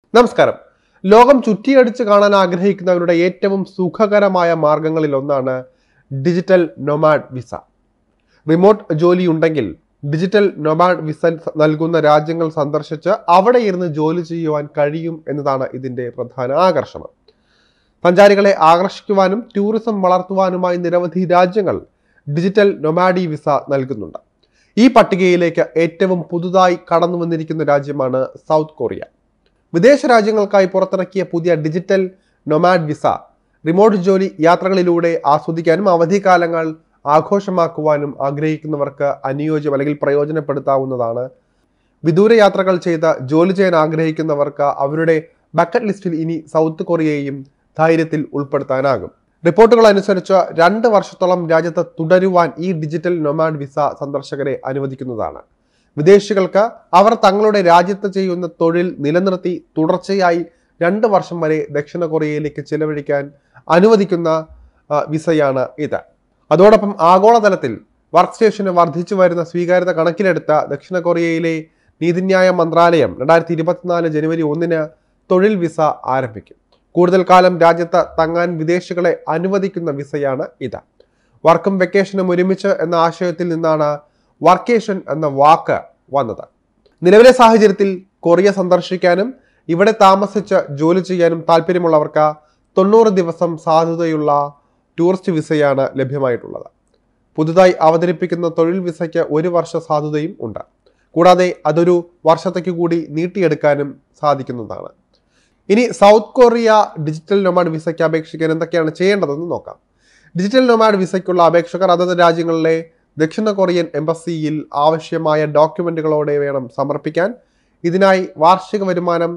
നമസ്കാരം ലോകം ചുറ്റിയടിച്ച് കാണാൻ ആഗ്രഹിക്കുന്നവരുടെ ഏറ്റവും സുഖകരമായ മാർഗങ്ങളിൽ ഒന്നാണ് ഡിജിറ്റൽ നൊമാഡ് വിസ റിമോട്ട് ജോലി ഉണ്ടെങ്കിൽ ഡിജിറ്റൽ നൊമാഡ് വിസ നൽകുന്ന രാജ്യങ്ങൾ സന്ദർശിച്ച് അവിടെ ഇരുന്ന് ജോലി ചെയ്യുവാൻ കഴിയും എന്നതാണ് ഇതിന്റെ പ്രധാന ആകർഷണം സഞ്ചാരികളെ ആകർഷിക്കുവാനും ടൂറിസം വളർത്തുവാനുമായി നിരവധി രാജ്യങ്ങൾ ഡിജിറ്റൽ നൊമാഡി വിസ നൽകുന്നുണ്ട് ഈ പട്ടികയിലേക്ക് ഏറ്റവും പുതുതായി കടന്നു വന്നിരിക്കുന്ന രാജ്യമാണ് സൗത്ത് കൊറിയ വിദേശ രാജ്യങ്ങൾക്കായി പുറത്തിറക്കിയ പുതിയ ഡിജിറ്റൽ നൊമാഡ് വിസ റിമോട്ട് ജോലി യാത്രകളിലൂടെ ആസ്വദിക്കാനും അവധിക്കാലങ്ങൾ ആഘോഷമാക്കുവാനും ആഗ്രഹിക്കുന്നവർക്ക് അനുയോജ്യം അല്ലെങ്കിൽ പ്രയോജനപ്പെടുത്താവുന്നതാണ് വിദൂര യാത്രകൾ ചെയ്ത് ജോലി ചെയ്യാൻ ആഗ്രഹിക്കുന്നവർക്ക് അവരുടെ ബക്കറ്റ് ലിസ്റ്റിൽ ഇനി സൗത്ത് കൊറിയയെയും ധൈര്യത്തിൽ ഉൾപ്പെടുത്താനാകും റിപ്പോർട്ടുകൾ അനുസരിച്ച് രണ്ട് വർഷത്തോളം രാജ്യത്ത് തുടരുവാൻ ഈ ഡിജിറ്റൽ നൊമാഡ് വിസ സന്ദർശകരെ അനുവദിക്കുന്നതാണ് വിദേശികൾക്ക് അവർ തങ്ങളുടെ രാജ്യത്ത് ചെയ്യുന്ന തൊഴിൽ നിലനിർത്തി തുടർച്ചയായി രണ്ട് വർഷം വരെ ദക്ഷിണ കൊറിയയിലേക്ക് ചിലവഴിക്കാൻ അനുവദിക്കുന്ന ആ, വിസയാണ് ഇത് അതോടൊപ്പം ആഗോളതലത്തിൽ വർക്ക് സ്റ്റേഷന് വർദ്ധിച്ചു വരുന്ന സ്വീകാര്യത കണക്കിലെടുത്ത ദക്ഷിണ കൊറിയയിലെ നീതിന്യായ മന്ത്രാലയം രണ്ടായിരത്തി ഇരുപത്തിനാല് ജനുവരി ഒന്നിന് തൊഴിൽ വിസ ആരംഭിക്കും കൂടുതൽ കാലം രാജ്യത്ത് തങ്ങാൻ വിദേശികളെ അനുവദിക്കുന്ന വിസയാണ് ഇത് വർക്കും വെക്കേഷനും ഒരുമിച്ച് എന്ന ആശയത്തിൽ നിന്നാണ് വർക്കേഷൻ എന്ന വാക്ക് വന്നത് നിലവിലെ സാഹചര്യത്തിൽ കൊറിയ സന്ദർശിക്കാനും ഇവിടെ താമസിച്ച് ജോലി ചെയ്യാനും താല്പര്യമുള്ളവർക്ക് തൊണ്ണൂറ് ദിവസം സാധുതയുള്ള ടൂറിസ്റ്റ് വിസയാണ് ലഭ്യമായിട്ടുള്ളത് പുതുതായി അവതരിപ്പിക്കുന്ന തൊഴിൽ വിസയ്ക്ക് ഒരു വർഷ സാധുതയും ഉണ്ട് കൂടാതെ അതൊരു വർഷത്തേക്ക് കൂടി നീട്ടിയെടുക്കാനും സാധിക്കുന്നതാണ് ഇനി സൗത്ത് കൊറിയ ഡിജിറ്റൽ നൊമാഡ് വിസയ്ക്ക് അപേക്ഷിക്കാൻ എന്തൊക്കെയാണ് ചെയ്യേണ്ടതെന്ന് നോക്കാം ഡിജിറ്റൽ നൊമാഡ് വിസയ്ക്കുള്ള അപേക്ഷകർ അതത് രാജ്യങ്ങളിലെ ദക്ഷിണ കൊറിയൻ എംബസിയിൽ ആവശ്യമായ ഡോക്യുമെന്റുകളോടെ വേണം സമർപ്പിക്കാൻ ഇതിനായി വാർഷിക വരുമാനം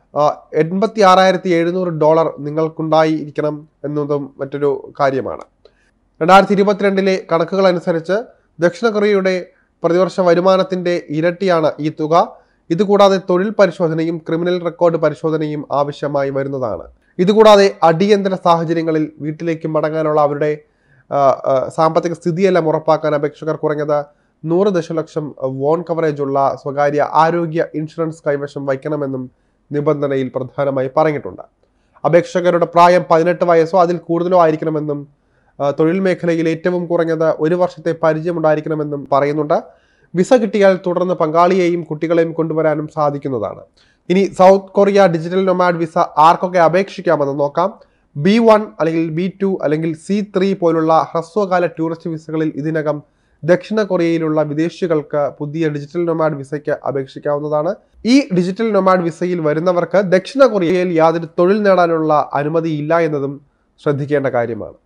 എൺപത്തി ആറായിരത്തി എഴുന്നൂറ് ഡോളർ നിങ്ങൾക്കുണ്ടായിരിക്കണം എന്നതും മറ്റൊരു കാര്യമാണ് രണ്ടായിരത്തി ഇരുപത്തിരണ്ടിലെ കണക്കുകൾ അനുസരിച്ച് ദക്ഷിണ കൊറിയയുടെ പ്രതിവർഷ വരുമാനത്തിന്റെ ഇരട്ടിയാണ് ഈ തുക ഇതുകൂടാതെ തൊഴിൽ പരിശോധനയും ക്രിമിനൽ റെക്കോർഡ് പരിശോധനയും ആവശ്യമായി വരുന്നതാണ് ഇതുകൂടാതെ അടിയന്തര സാഹചര്യങ്ങളിൽ വീട്ടിലേക്ക് മടങ്ങാനുള്ള അവരുടെ ആ, ആ, സാമ്പത്തിക സ്ഥിതിയെല്ലാം ഉറപ്പാക്കാൻ അപേക്ഷകർ കുറഞ്ഞത് നൂറ് ദശലക്ഷം വോൺ കവറേജ് ഉള്ള സ്വകാര്യ ആരോഗ്യ ഇൻഷുറൻസ് കൈവശം വയ്ക്കണമെന്നും നിബന്ധനയിൽ പ്രധാനമായി പറഞ്ഞിട്ടുണ്ട് അപേക്ഷകരുടെ പ്രായം പതിനെട്ട് വയസ്സോ അതിൽ കൂടുതലോ ആയിരിക്കണമെന്നും ആ, തൊഴിൽ മേഖലയിൽ ഏറ്റവും കുറഞ്ഞത് ഒരു വർഷത്തെ പരിചയമുണ്ടായിരിക്കണമെന്നും പറയുന്നുണ്ട് വിസ കിട്ടിയാൽ തുടർന്ന് പങ്കാളിയെയും കുട്ടികളെയും കൊണ്ടുവരാനും സാധിക്കുന്നതാണ് ഇനി South Korea digital nomad visa ആർക്കൊക്കെ അപേക്ഷിക്കാമെന്ന് നോക്കാം ബി വൺ അല്ലെങ്കിൽ ബി ടു അല്ലെങ്കിൽ സി ത്രീ പോലുള്ള ഹ്രസ്വകാല ടൂറിസ്റ്റ് വിസകളിൽ ഇതിനകം ദക്ഷിണ കൊറിയയിലുള്ള വിദേശികൾക്ക് പുതിയ ഡിജിറ്റൽ നൊമാഡ് വിസയ്ക്ക് അപേക്ഷിക്കാവുന്നതാണ് ഈ ഡിജിറ്റൽ നൊമാഡ് വിസയിൽ വരുന്നവർക്ക് ദക്ഷിണ കൊറിയയിൽ യാതൊരു തൊഴിൽ നേടാനുള്ള അനുമതിയില്ല എന്നതും ശ്രദ്ധിക്കേണ്ട കാര്യമാണ്